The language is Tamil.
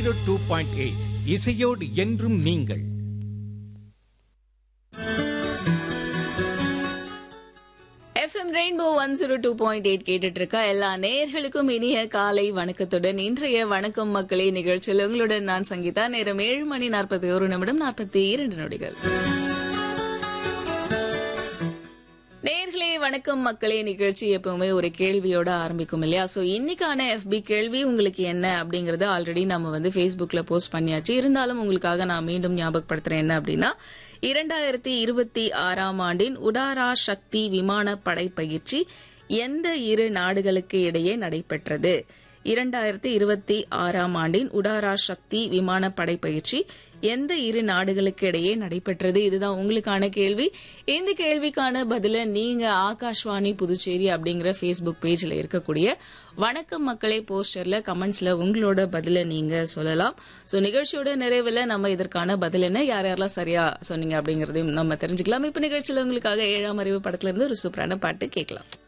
ஜீரோ டூ பாயிண்ட் எயிட் இசையோடு என்றும் நீங்கள் FM rainbow one zero two point eight கேட்டுட்டு இருக்க எல்லா நேயர்களுக்கும் இனிய காலை வணக்கத்துடன் இன்றைய வணக்கம் மக்களே நிகழ்ச்சியில் உங்களுடன் நான் சங்கீதா நேரம் ஏழு மணி நாற்பத்தி ஒரு நிமிடம் நாற்பத்தி இரண்டு நொடிகள் நேர்களே வணக்கம் மக்களே நிகழ்ச்சி எப்பவுமே ஒரு கேள்வியோட ஆரம்பிக்கும் இல்லையா சோ இன்னைக்கான எஃபி கேள்வி உங்களுக்கு என்ன அப்படிங்கறத ஆல்ரெடி நம்ம வந்து Facebookல போஸ்ட் பண்ணியாச்சு இருந்தாலும் உங்களுக்காக நான் மீண்டும் ஞாபகப்படுத்துறேன் என்ன அப்படின்னா இரண்டாயிரத்தி இருபத்தி ஆறாம் ஆண்டின் உடாரா சக்தி விமான படை பயிற்சி எந்த இரு நாடுகளுக்கு இடையே நடைபெற்றது இரண்டாயிரத்தி இருபத்தி ஆறாம் ஆண்டின் உடாரா சக்தி விமான படை பயிற்சி எந்த இரு நாடுகளுக்கு இடையே நடைபெற்றது இதுதான் உங்களுக்கான கேள்வி இந்த கேள்விக்கான பதில நீங்க ஆகாஷ்வாணி புதுச்சேரி அப்படிங்கிற ஃபேஸ்புக் பேஜ்ல இருக்கக்கூடிய வணக்கம் மக்களே போஸ்டர்ல கமெண்ட்ஸ்ல உங்களோட பதில நீங்க சொல்லலாம் சோ நிகழ்ச்சியோட நிறைவுல நம்ம இதற்கான பதில் என்ன யார் யாரெல்லாம் சரியா சொன்னீங்க அப்படிங்கறதையும் நம்ம தெரிஞ்சுக்கலாம் இப்ப நிகழ்ச்சியில உங்களுக்காக ஏழாம் அறிவு படத்துல இருந்து ஒரு சூப்பரான பாட்டு கேட்கலாம்